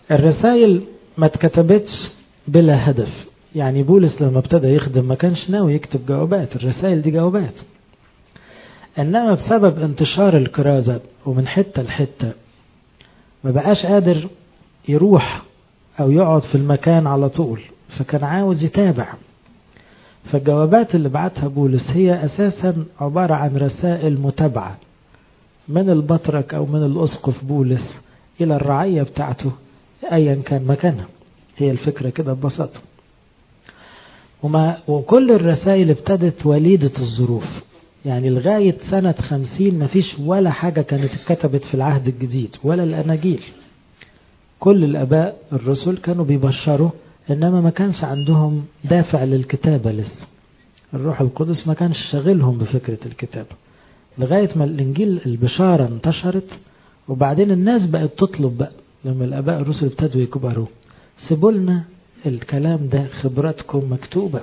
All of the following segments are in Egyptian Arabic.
الرسائل ما اتكتبتش بلا هدف يعني بولس لما ابتدى يخدم ما كانش ناوي يكتب جوابات الرسائل دي جوابات انما بسبب انتشار الكرازة ومن حتة لحتة ما بقاش قادر يروح او يقعد في المكان على طول فكان عاوز يتابع فالجوابات اللي بعتها بولس هي اساسا عبارة عن رسائل متابعة من البطرك او من الاسقف بولس الى الرعية بتاعته ايا كان مكانها هي الفكرة كده ببساطة وما وكل الرسائل ابتدت وليدة الظروف يعني لغاية سنة خمسين مفيش ولا حاجة كانت اتكتبت في العهد الجديد ولا الأناجيل كل الآباء الرسل كانوا بيبشروا إنما ما كانش عندهم دافع للكتابة لسه الروح القدس ما كانش شاغلهم بفكرة الكتابة لغاية ما الإنجيل البشارة انتشرت وبعدين الناس بقت تطلب بقى لما الآباء الرسل ابتدوا يكبروا سيبوا لنا الكلام ده خبراتكم مكتوبة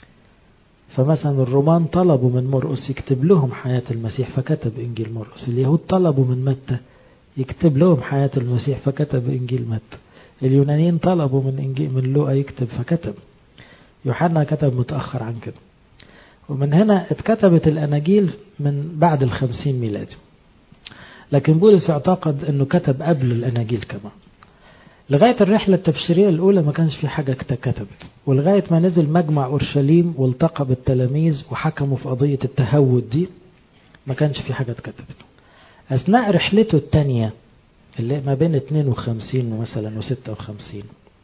فمثلا الرومان طلبوا من مرقس يكتب لهم حياة المسيح فكتب إنجيل مرقس اليهود طلبوا من متى يكتب لهم حياة المسيح فكتب إنجيل متى اليونانيين طلبوا من إنجيل من لوقا يكتب فكتب يوحنا كتب متأخر عن كده ومن هنا اتكتبت الأناجيل من بعد الخمسين ميلادي لكن بولس يعتقد أنه كتب قبل الأناجيل كمان لغاية الرحلة التبشيرية الأولى ما كانش في حاجة كتبت ولغاية ما نزل مجمع أورشليم والتقى بالتلاميذ وحكموا في قضية التهود دي ما كانش في حاجة اتكتبت أثناء رحلته الثانية اللي ما بين 52 مثلا و56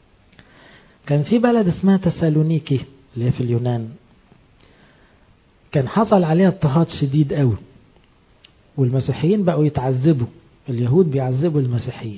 كان في بلد اسمها تسالونيكي اللي هي في اليونان كان حصل عليها اضطهاد شديد قوي والمسيحيين بقوا يتعذبوا اليهود بيعذبوا المسيحيين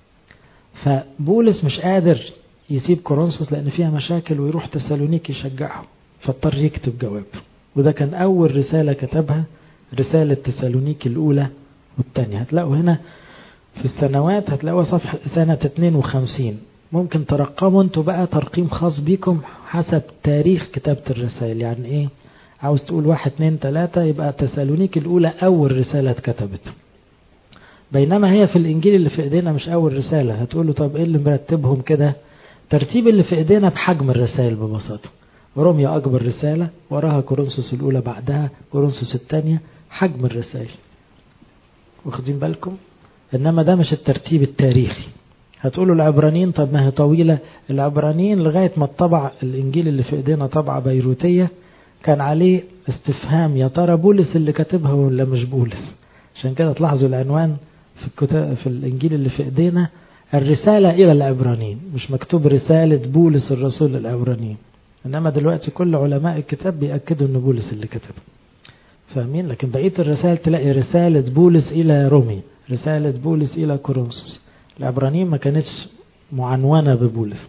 فبولس مش قادر يسيب كورنثوس لأن فيها مشاكل ويروح تسالونيك يشجعهم فاضطر يكتب جواب وده كان أول رسالة كتبها رسالة تسالونيك الأولى والثانية هتلاقوا هنا في السنوات هتلاقوا صفحة سنة 52 ممكن ترقموا انتوا بقى ترقيم خاص بيكم حسب تاريخ كتابة الرسائل يعني ايه عاوز تقول واحد اتنين تلاتة يبقى تسالونيك الأولى أول رسالة اتكتبت بينما هي في الإنجيل اللي في إيدينا مش أول رسالة هتقولوا طب إيه اللي مرتبهم كده ترتيب اللي في إيدينا بحجم الرسائل ببساطة روميا أكبر رسالة وراها كورنثوس الأولى بعدها كورنثوس الثانية حجم الرسائل واخدين بالكم إنما ده مش الترتيب التاريخي هتقولوا العبرانيين طب ما هي طويلة العبرانيين لغاية ما الطبع الإنجيل اللي في إيدينا طبعة بيروتية كان عليه استفهام يا ترى بولس اللي كاتبها ولا مش بولس عشان كده تلاحظوا العنوان في الكتاب في الانجيل اللي في ايدينا الرساله الى العبرانيين مش مكتوب رساله بولس الرسول للعبرانيين انما دلوقتي كل علماء الكتاب بياكدوا ان بولس اللي كتبها فاهمين لكن بقيه الرسائل تلاقي رساله بولس الى رومي رساله بولس الى كورنثوس العبرانيين ما كانتش معنونه ببولس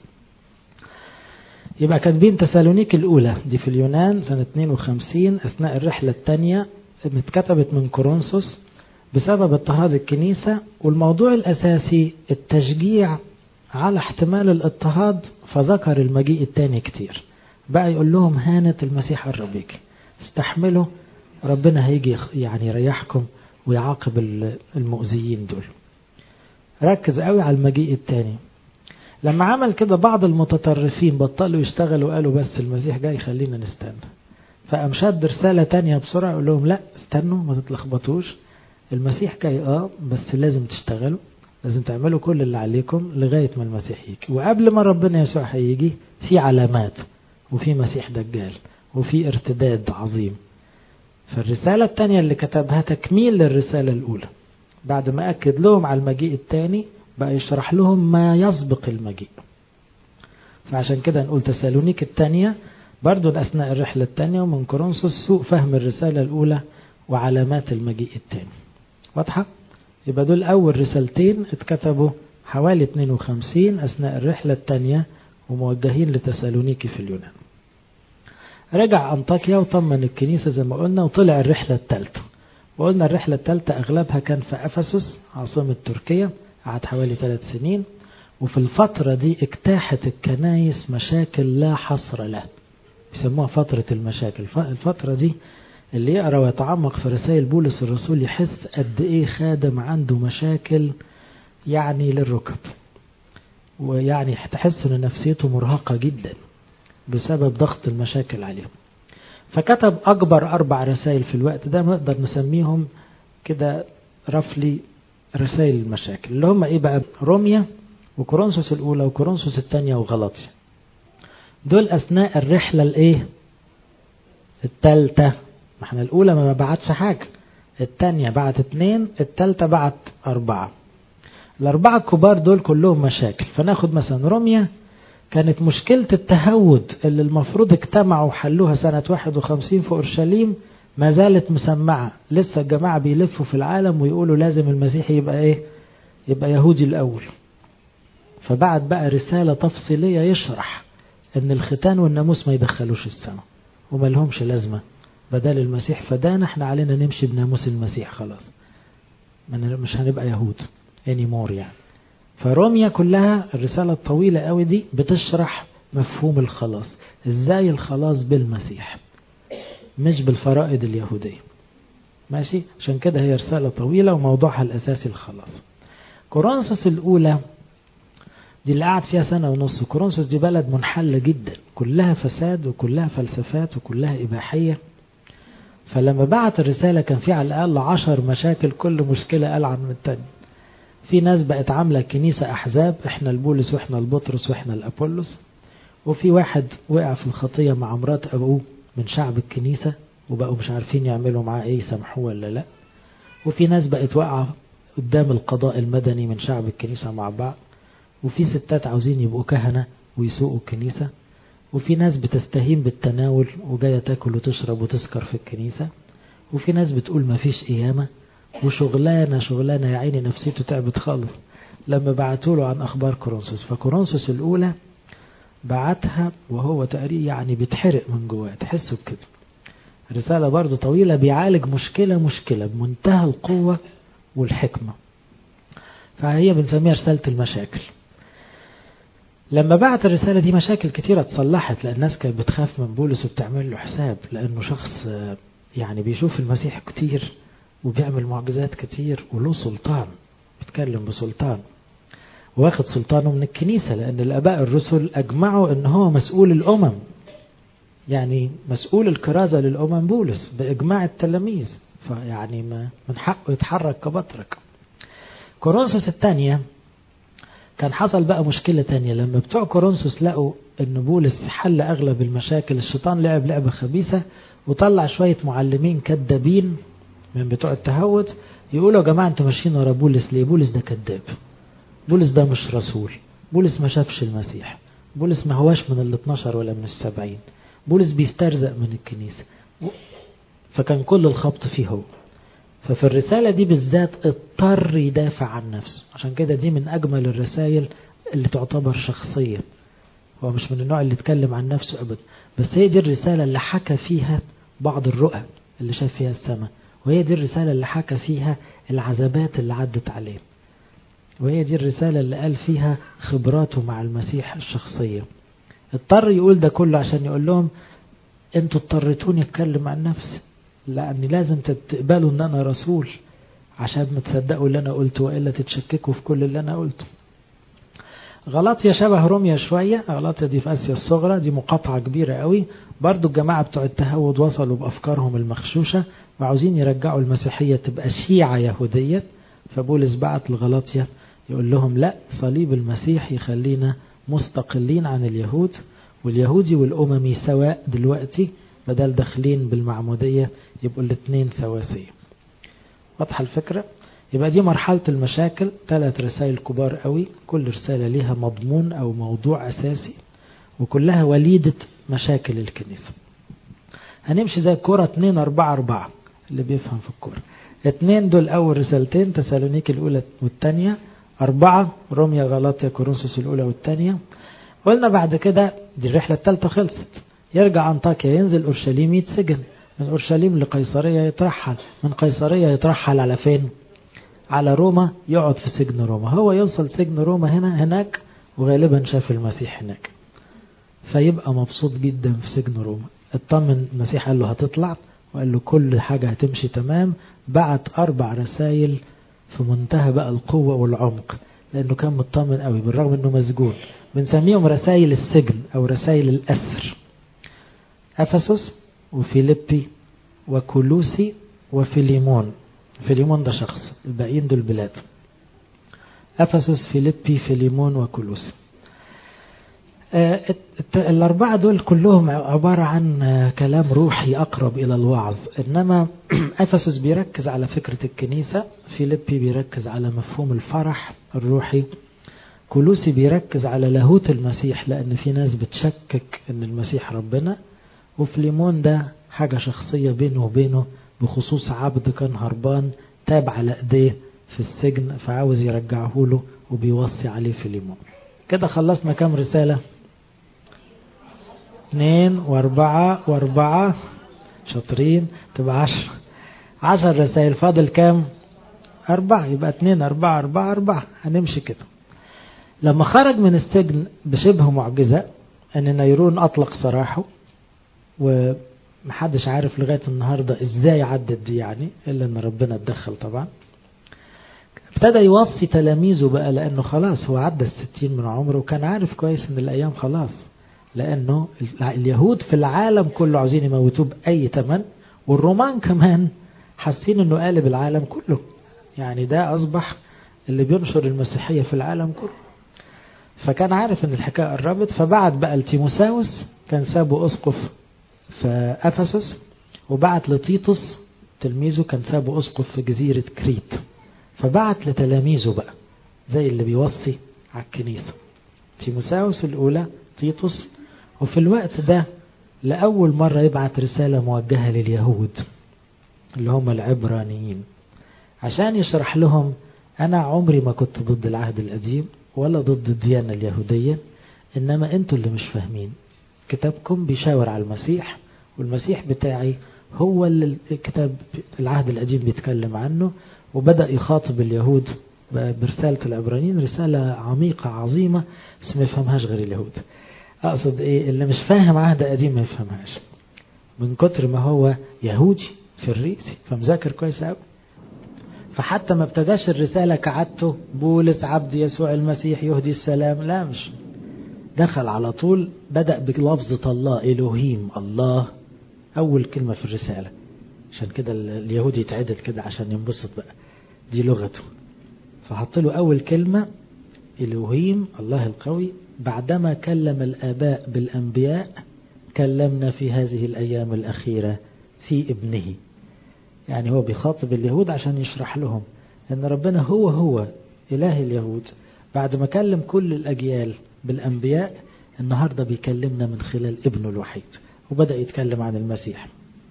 يبقى كاتبين تسالونيك الاولى دي في اليونان سنه 52 اثناء الرحله الثانيه اتكتبت من كورنثوس بسبب اضطهاد الكنيسة والموضوع الأساسي التشجيع على احتمال الاضطهاد فذكر المجيء التاني كتير بقى يقول لهم هانت المسيح الربيك استحملوا ربنا هيجي يعني يريحكم ويعاقب المؤذيين دول ركز قوي على المجيء التاني لما عمل كده بعض المتطرفين بطلوا يشتغلوا وقالوا بس المسيح جاي خلينا نستنى فقام شد رسالة تانية بسرعة يقول لهم لا استنوا ما تتلخبطوش المسيح جاي اه بس لازم تشتغلوا لازم تعملوا كل اللي عليكم لغاية ما المسيح يجي وقبل ما ربنا يسوع هيجي في علامات وفي مسيح دجال وفي ارتداد عظيم فالرسالة الثانية اللي كتبها تكميل للرسالة الأولى بعد ما أكد لهم على المجيء الثاني بقى يشرح لهم ما يسبق المجيء فعشان كده نقول تسالونيك الثانية برضو أثناء الرحلة الثانية ومن كورنثوس سوء فهم الرسالة الأولى وعلامات المجيء الثاني واضحة؟ يبقى دول أول رسالتين اتكتبوا حوالي 52 أثناء الرحلة الثانية وموجهين لتسالونيكي في اليونان رجع أنطاكيا وطمن الكنيسة زي ما قلنا وطلع الرحلة الثالثة وقلنا الرحلة الثالثة أغلبها كان في أفسس عاصمة تركيا قعد حوالي ثلاث سنين وفي الفترة دي اجتاحت الكنايس مشاكل لا حصر لها يسموها فترة المشاكل الفترة دي اللي يقرأ ويتعمق في رسائل بولس الرسول يحس قد ايه خادم عنده مشاكل يعني للركب ويعني تحس ان نفسيته مرهقة جدا بسبب ضغط المشاكل عليهم فكتب أكبر أربع رسائل في الوقت ده نقدر نسميهم كده رفلي رسائل المشاكل اللي هم إيه بقى روميا وكورنثوس الأولى وكورنثوس الثانية وغلطيا دول أثناء الرحلة الإيه التالتة ما احنا الأولى ما بعتش حاجة الثانية بعت اتنين الثالثة بعت أربعة الأربعة الكبار دول كلهم مشاكل فناخد مثلا روميا كانت مشكلة التهود اللي المفروض اجتمعوا وحلوها سنة 51 في أورشليم ما زالت مسمعة لسه الجماعة بيلفوا في العالم ويقولوا لازم المسيح يبقى ايه يبقى يهودي الأول فبعت بقى رسالة تفصيلية يشرح ان الختان والناموس ما يدخلوش السماء وما لهمش لازمة بدل المسيح فدانا احنا علينا نمشي بناموس المسيح خلاص مش هنبقى يهود anymore يعني فروميا كلها الرسالة الطويلة قوي دي بتشرح مفهوم الخلاص ازاي الخلاص بالمسيح مش بالفرائض اليهودية ماشي عشان كده هي رسالة طويلة وموضوعها الأساسي الخلاص كورنثوس الأولى دي اللي قعد فيها سنة ونص كورنثوس دي بلد منحلة جدا كلها فساد وكلها فلسفات وكلها إباحية فلما بعت الرسالة كان في على الأقل عشر مشاكل كل مشكلة قال عن التاني في ناس بقت عاملة كنيسة أحزاب احنا البولس واحنا البطرس واحنا الأبولس وفي واحد وقع في الخطية مع مرات أبوه من شعب الكنيسة وبقوا مش عارفين يعملوا معاه ايه يسامحوه ولا لا وفي ناس بقت واقعة قدام القضاء المدني من شعب الكنيسة مع بعض وفي ستات عاوزين يبقوا كهنة ويسوقوا الكنيسة وفي ناس بتستهين بالتناول وجاية تاكل وتشرب وتسكر في الكنيسة وفي ناس بتقول ما فيش قيامة وشغلانة شغلانة يا عيني نفسيته تعبت خالص لما بعتوا له عن أخبار كورنثوس فكورنثوس الأولى بعتها وهو تقريبا يعني بيتحرق من جواه تحسه بكده رسالة برضو طويلة بيعالج مشكلة مشكلة بمنتهى القوة والحكمة فهي بنسميها رسالة المشاكل لما بعت الرسالة دي مشاكل كتيرة اتصلحت لأن الناس كانت بتخاف من بولس وبتعمل له حساب لأنه شخص يعني بيشوف المسيح كتير وبيعمل معجزات كتير وله سلطان بيتكلم بسلطان واخد سلطانه من الكنيسة لأن الآباء الرسل أجمعوا أن هو مسؤول الأمم يعني مسؤول الكرازة للأمم بولس بإجماع التلاميذ فيعني ما من حقه يتحرك كبطرك كورنثوس الثانية كان حصل بقى مشكلة تانية لما بتوع كورنثوس لقوا ان بولس حل اغلب المشاكل الشيطان لعب لعبة خبيثة وطلع شوية معلمين كذابين من بتوع التهود يقولوا يا جماعة انتوا ماشيين ورا بولس ليه بولس ده كذاب بولس ده مش رسول بولس ما شافش المسيح بولس ما هواش من ال 12 ولا من السبعين بولس بيسترزق من الكنيسة فكان كل الخبط فيه هو ففي الرسالة دي بالذات اضطر يدافع عن نفسه عشان كده دي من أجمل الرسائل اللي تعتبر شخصية هو مش من النوع اللي يتكلم عن نفسه أبدا بس هي دي الرسالة اللي حكى فيها بعض الرؤى اللي شاف فيها السماء وهي دي الرسالة اللي حكى فيها العذابات اللي عدت عليه وهي دي الرسالة اللي قال فيها خبراته مع المسيح الشخصية اضطر يقول ده كله عشان يقول لهم انتوا اضطريتوني اتكلم عن نفسي لأني لازم تقبلوا ان انا رسول عشان ما تصدقوا اللي انا قلته والا تتشككوا في كل اللي انا قلته غلطيا شبه روميا شوية غلطيا دي في آسيا الصغرى دي مقاطعة كبيرة قوي برضو الجماعة بتوع التهود وصلوا بأفكارهم المخشوشة وعاوزين يرجعوا المسيحية تبقى شيعة يهودية فبولس بعت لغلطيا يقول لهم لا صليب المسيح يخلينا مستقلين عن اليهود واليهودي والأممي سواء دلوقتي بدل داخلين بالمعمودية يبقوا الاثنين سواسية واضحة الفكرة يبقى دي مرحلة المشاكل ثلاث رسائل كبار قوي كل رسالة ليها مضمون أو موضوع أساسي وكلها وليدة مشاكل الكنيسة هنمشي زي الكورة 2 4 4 اللي بيفهم في الكورة اتنين دول أول رسالتين تسالونيك الأولى والثانية أربعة روميا غلاطيا كورنثوس الأولى والثانية قلنا بعد كده دي الرحلة الثالثة خلصت يرجع أنطاكيا ينزل أورشليم يتسجن من أورشليم لقيصرية يترحل من قيصرية يترحل على فين على روما يقعد في سجن روما هو يوصل سجن روما هنا هناك وغالبا شاف المسيح هناك فيبقى مبسوط جدا في سجن روما اطمن المسيح قال له هتطلع وقال له كل حاجة هتمشي تمام بعت أربع رسائل في منتهى بقى القوة والعمق لأنه كان مطمن قوي بالرغم أنه مسجون بنسميهم رسائل السجن أو رسائل الأسر أفسس وفيليبي وكولوسي وفيليمون فيليمون ده شخص الباقيين دول بلاد أفسس فيليبي فيليمون وكولوسي الأربعة دول كلهم عبارة عن كلام روحي أقرب إلى الوعظ إنما أفسس بيركز على فكرة الكنيسة فيليبي بيركز على مفهوم الفرح الروحي كولوسي بيركز على لاهوت المسيح لأن في ناس بتشكك إن المسيح ربنا وفليمون ده حاجة شخصية بينه وبينه بخصوص عبد كان هربان تاب على ايديه في السجن فعاوز يرجعه له وبيوصي عليه فيليمون كده خلصنا كام رسالة اثنين واربعة واربعة شاطرين تبقى عشر عشر رسائل فاضل كام أربعة يبقى اثنين أربعة أربعة أربعة هنمشي كده لما خرج من السجن بشبه معجزة أن نيرون أطلق سراحه ومحدش عارف لغاية النهاردة إزاي عدت دي يعني إلا أن ربنا اتدخل طبعا ابتدى يوصي تلاميذه بقى لأنه خلاص هو عدى الستين من عمره وكان عارف كويس أن الأيام خلاص لأنه اليهود في العالم كله عاوزين يموتوه بأي تمن والرومان كمان حاسين أنه قالب العالم كله يعني ده أصبح اللي بينشر المسيحية في العالم كله فكان عارف أن الحكاية قربت فبعت بقى لتيموساوس كان سابه أسقف في أفسس وبعت لتيتوس تلميذه كان سابه أسقف في جزيرة كريت فبعت لتلاميذه بقى زي اللي بيوصي على الكنيسة تيموساوس الأولى تيتوس وفي الوقت ده لأول مرة يبعت رسالة موجهة لليهود اللي هم العبرانيين عشان يشرح لهم أنا عمري ما كنت ضد العهد القديم ولا ضد الديانة اليهودية إنما أنتوا اللي مش فاهمين كتابكم بيشاور على المسيح والمسيح بتاعي هو اللي الكتاب العهد القديم بيتكلم عنه وبدأ يخاطب اليهود برسالة العبرانيين رسالة عميقة عظيمة بس ما يفهمهاش غير اليهود أقصد إيه اللي مش فاهم عهد قديم ما يفهمهاش من كتر ما هو يهودي في الرئيسي فمذاكر كويس قوي فحتى ما ابتداش الرسالة كعادته بولس عبد يسوع المسيح يهدي السلام لا مش دخل على طول بدأ بلفظة الله إلهيم الله أول كلمة في الرسالة عشان كده اليهودي يتعدل كده عشان ينبسط بقى دي لغته فحط له أول كلمة إلهيم الله القوي بعدما كلم الآباء بالأنبياء كلمنا في هذه الأيام الأخيرة في ابنه يعني هو بيخاطب اليهود عشان يشرح لهم أن ربنا هو هو إله اليهود بعد ما كلم كل الأجيال بالأنبياء النهاردة بيكلمنا من خلال ابنه الوحيد وبدأ يتكلم عن المسيح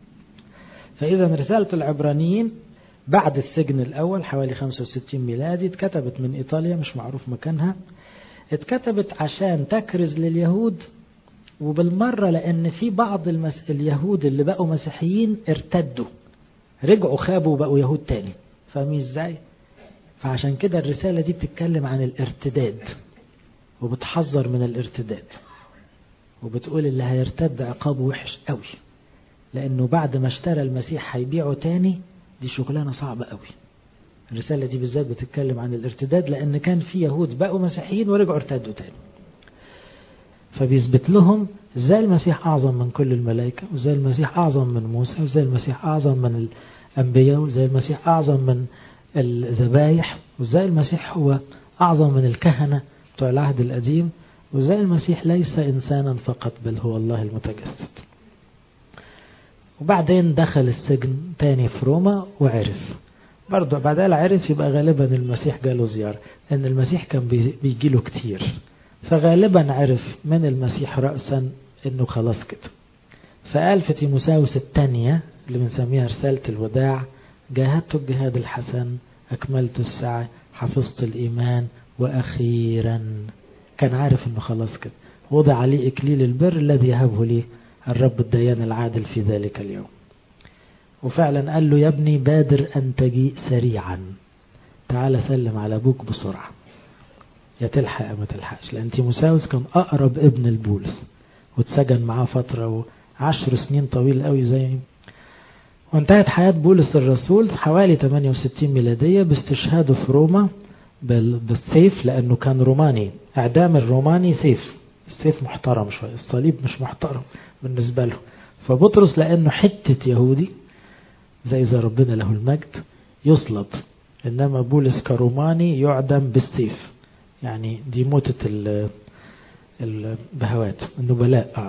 فإذا رسالة العبرانيين بعد السجن الأول حوالي 65 ميلادي اتكتبت من إيطاليا مش معروف مكانها اتكتبت عشان تكرز لليهود وبالمرة لأن في بعض المس... اليهود اللي بقوا مسيحيين ارتدوا رجعوا خابوا وبقوا يهود تاني فاهمين ازاي؟ فعشان كده الرسالة دي بتتكلم عن الارتداد وبتحذر من الارتداد وبتقول اللي هيرتد عقابه وحش قوي لأنه بعد ما اشترى المسيح هيبيعه تاني دي شغلانة صعبة قوي الرسالة دي بالذات بتتكلم عن الارتداد لأن كان في يهود بقوا مسيحيين ورجعوا ارتدوا تاني فبيثبت لهم ازاي المسيح أعظم من كل الملائكة وازاي المسيح أعظم من موسى وازاي المسيح أعظم من الأنبياء وازاي المسيح أعظم من الذبايح وازاي المسيح هو أعظم من الكهنة بتوع العهد القديم وازاي المسيح ليس إنسانا فقط بل هو الله المتجسد وبعدين دخل السجن تاني في روما وعرف برضه بعدها عرف يبقى غالبا المسيح جاله زيارة لأن المسيح كان بيجي له كتير فغالبا عرف من المسيح رأسا انه خلاص كده فقال في تيموساوس الثانية اللي بنسميها رسالة الوداع جاهدت الجهاد الحسن أكملت السعي حفظت الإيمان وأخيرا كان عارف انه خلاص كده وضع عليه إكليل البر الذي يهبه لي الرب الديان العادل في ذلك اليوم وفعلا قال له يا ابني بادر أن تجيء سريعا تعال سلم على أبوك بسرعة يا تلحق ما تلحقش لأن تيموساوس كان أقرب ابن البولس واتسجن معاه فترة وعشر سنين طويل قوي زي وانتهت حياة بولس الرسول حوالي 68 ميلادية باستشهاده في روما بالسيف لأنه كان روماني إعدام الروماني سيف السيف محترم شوية الصليب مش محترم بالنسبة له فبطرس لأنه حتة يهودي زي إذا ربنا له المجد يصلب إنما بولس كروماني يعدم بالسيف يعني دي موتة البهوات النبلاء آه.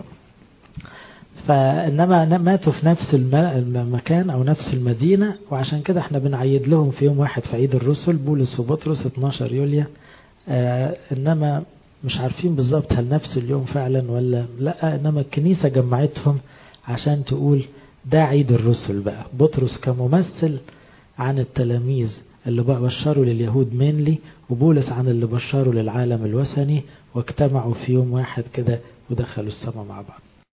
فإنما ماتوا في نفس المكان أو نفس المدينة وعشان كده احنا بنعيد لهم في يوم واحد في عيد الرسل بولس وبطرس 12 يوليا آه إنما مش عارفين بالظبط هل نفس اليوم فعلا ولا لا إنما الكنيسة جمعتهم عشان تقول ده عيد الرسل بقى بطرس كممثل عن التلاميذ اللي بقى بشروا لليهود مينلي وبولس عن اللي بشروا للعالم الوثني واجتمعوا في يوم واحد كده ودخلوا السماء مع بعض